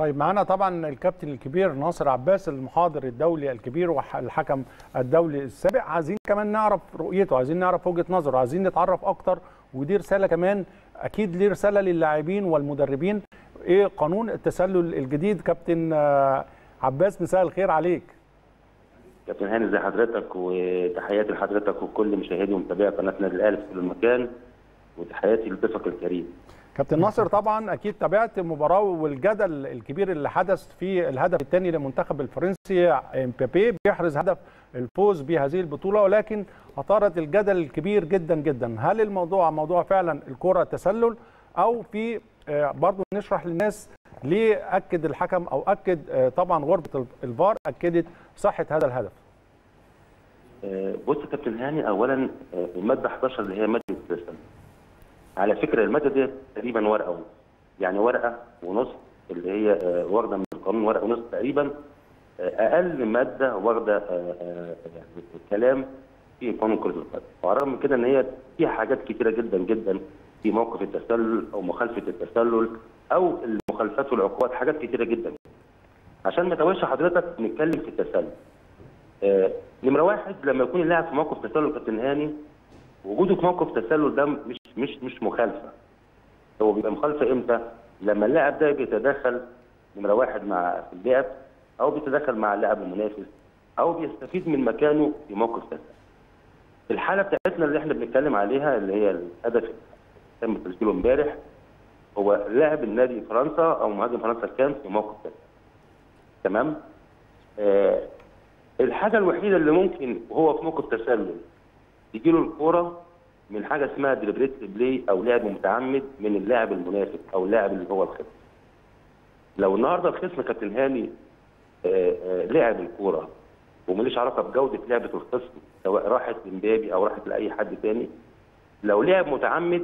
طيب معانا طبعا الكابتن الكبير ناصر عباس المحاضر الدولي الكبير والحكم الدولي السابق عايزين كمان نعرف رؤيته عايزين نعرف وجهه نظره عايزين نتعرف اكتر ودي رساله كمان اكيد ليه رساله للاعبين والمدربين ايه قانون التسلل الجديد كابتن عباس مساء الخير عليك كابتن هاني ازي حضرتك وتحياتي لحضرتك وكل مشاهدي ومتابعي قناه نادي الاهلي في كل مكان وتحياتي لضيفك الكريم كابتن ناصر طبعا اكيد تابعت المباراه والجدل الكبير اللي حدث في الهدف الثاني للمنتخب الفرنسي امبابي بيحرز هدف الفوز بهذه البطوله ولكن اثارت الجدل الكبير جدا جدا هل الموضوع موضوع فعلا الكره تسلل او في برضه نشرح للناس ليه اكد الحكم او اكد طبعا غرفه الفار اكدت صحه هذا الهدف بص يا كابتن هاني اولا الماده 11 اللي هي ماده التسلل على فكره الماده دي تقريبا ورقه ونص يعني ورقه ونص اللي هي واخده من القانون ورقه ونص تقريبا اقل ماده واخده يعني الكلام في قانون كره القدم ورغم من كده ان هي فيها حاجات كثيره جدا جدا في موقف التسلل او مخالفه التسلل او المخالفات والعقوبات حاجات كثيره جدا عشان ما توهش حضرتك نتكلم في التسلل آه نمره واحد لما يكون اللاعب في موقف تسلل كابتن هاني وجوده في موقف تسلل ده مش مش مش مخالفه هو بيبقى مخالفه امتى؟ لما اللاعب ده بيتدخل نمره واحد مع اللعب او بيتدخل مع اللاعب المنافس او بيستفيد من مكانه في موقف تسلل. الحاله بتاعتنا اللي احنا بنتكلم عليها اللي هي الهدف تم تسجيله امبارح هو لاعب النادي فرنسا او مهاجم فرنسا كان في موقف تسلل. تمام؟ آه الحاجه الوحيده اللي ممكن وهو في موقف تسلل تجي له الكوره من حاجه اسمها ديليبريت بلاي او لعب متعمد من اللاعب المنافس او اللاعب اللي هو الخصم. لو النهارده الخصم كابتن هاني آآ آآ لعب الكوره وماليش علاقه بجوده لعبه الخصم سواء راحت لمبابي او راحت لاي حد تاني لو لعب متعمد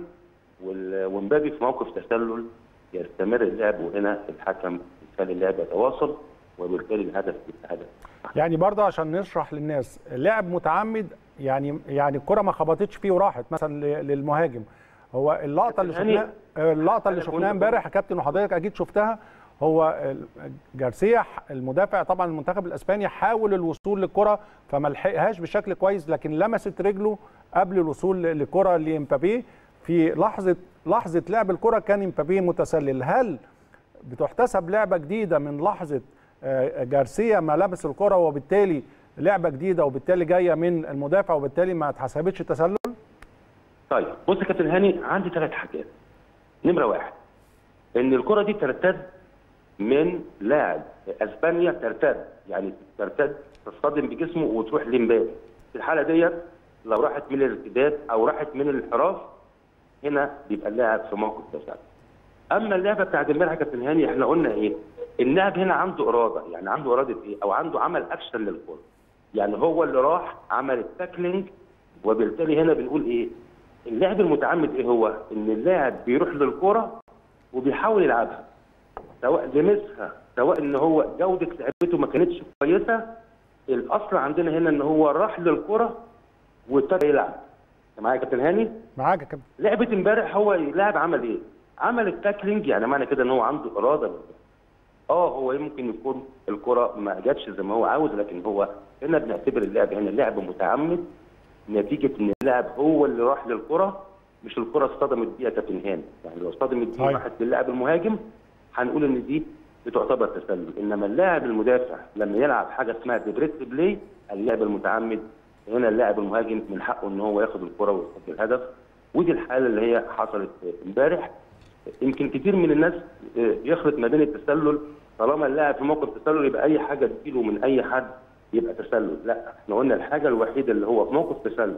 ومبابي في موقف تسلل يستمر اللعب وهنا الحكم يخلي اللعب يتواصل وبالتالي الهدف يبقى هدف. يعني برضه عشان نشرح للناس لعب متعمد يعني يعني الكره ما خبطتش فيه وراحت مثلا للمهاجم هو اللقطه اللي شفناها اللقطه اللي شفناها امبارح يا كابتن وحضرتك اكيد شفتها هو جارسيا المدافع طبعا المنتخب الاسباني حاول الوصول للكره فما لحقهاش بشكل كويس لكن لمست رجله قبل الوصول للكره لامبابي في لحظه لحظه لعب الكره كان امبابي متسلل هل بتحتسب لعبه جديده من لحظه جارسيا ما لمس الكره وبالتالي لعبه جديده وبالتالي جايه من المدافع وبالتالي ما اتحسبتش تسلل؟ طيب بص يا كابتن هاني عندي ثلاث حاجات. نمره واحد ان الكره دي ترتد من لاعب اسبانيا ترتد يعني ترتد تصطدم بجسمه وتروح لمبابي. في الحاله ديت لو راحت من الارتداد او راحت من الانحراف هنا بيبقى اللاعب في موقف تسلل. اما اللعبه بتاعت امبارح يا كابتن هاني احنا قلنا ايه؟ اللاعب هنا عنده اراده يعني عنده اراده ايه؟ او عنده عمل اكشن للكره. يعني هو اللي راح عمل التاكلينج وبالتالي هنا بنقول ايه؟ اللعب المتعمد ايه هو؟ ان اللاعب بيروح للكره وبيحاول يلعبها. سواء لمسها سواء ان هو جوده لعبته ما كانتش كويسه الاصل عندنا هنا ان هو راح للكره وابتدى يلعب. معايا يا كابتن هاني؟ معاك يا كابتن. لعبه امبارح هو اللاعب عمل ايه؟ عمل التاكلينج يعني معنى كده ان هو عنده اراده اه هو ممكن يكون الكره ما جاتش زي ما هو عاوز لكن هو هنا بنعتبر اللاعب هنا لعب متعمد نتيجه ان اللاعب هو اللي راح للكره مش الكره اصطدمت بيها كابتن هاني يعني لو اصطدمت بيها راحت للاعب المهاجم هنقول ان دي بتعتبر تسلل انما اللاعب المدافع لما يلعب حاجه اسمها ديبريت بلاي اللاعب المتعمد هنا اللاعب المهاجم من حقه ان هو ياخد الكره ويحط الهدف ودي الحاله اللي هي حصلت امبارح يمكن كتير من الناس يخلط ما بين التسلل طالما اللاعب في موقف تسلل يبقى اي حاجه تجيله من اي حد يبقى تسلل لا احنا قلنا الحاجه الوحيده اللي هو في موقف تسلل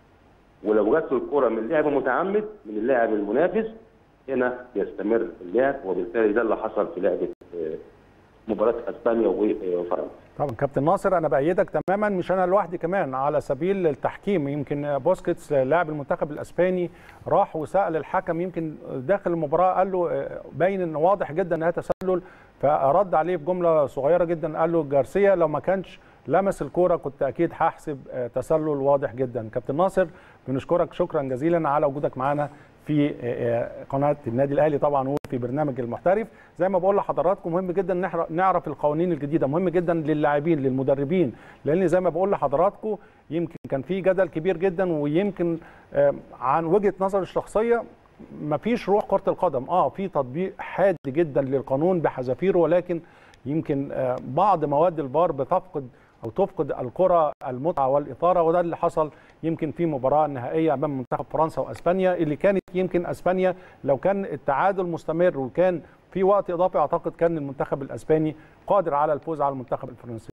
ولو جات له الكره من لاعب متعمد من اللاعب المنافس هنا يستمر اللعب وبالتالي ده اللي حصل في لعبه مباراه اسبانيا وفرنسا طبعا كابتن ناصر انا بايدك تماما مش انا لوحدي كمان على سبيل التحكيم يمكن بوسكيتس لاعب المنتخب الاسباني راح وسال الحكم يمكن داخل المباراه قال له باين ان واضح جدا انها تسلل فرد عليه بجمله صغيره جدا قال له جارسيا لو ما كانش لمس الكوره كنت اكيد هحسب تسلل واضح جدا كابتن ناصر بنشكرك شكرا جزيلا على وجودك معانا في قناه النادي الاهلي طبعا وفي برنامج المحترف زي ما بقول لحضراتكم مهم جدا نعرف القوانين الجديده مهم جدا للاعبين للمدربين لان زي ما بقول لحضراتكم يمكن كان في جدل كبير جدا ويمكن عن وجهه نظر الشخصيه ما فيش روح كره القدم اه في تطبيق حاد جدا للقانون بحذافيره ولكن يمكن بعض مواد البار بتفقد او تفقد الكره المتعه والاثاره وده اللي حصل يمكن في مباراه نهائيه امام منتخب فرنسا واسبانيا اللي كانت يمكن اسبانيا لو كان التعادل مستمر وكان في وقت اضافي اعتقد كان المنتخب الاسباني قادر على الفوز على المنتخب الفرنسي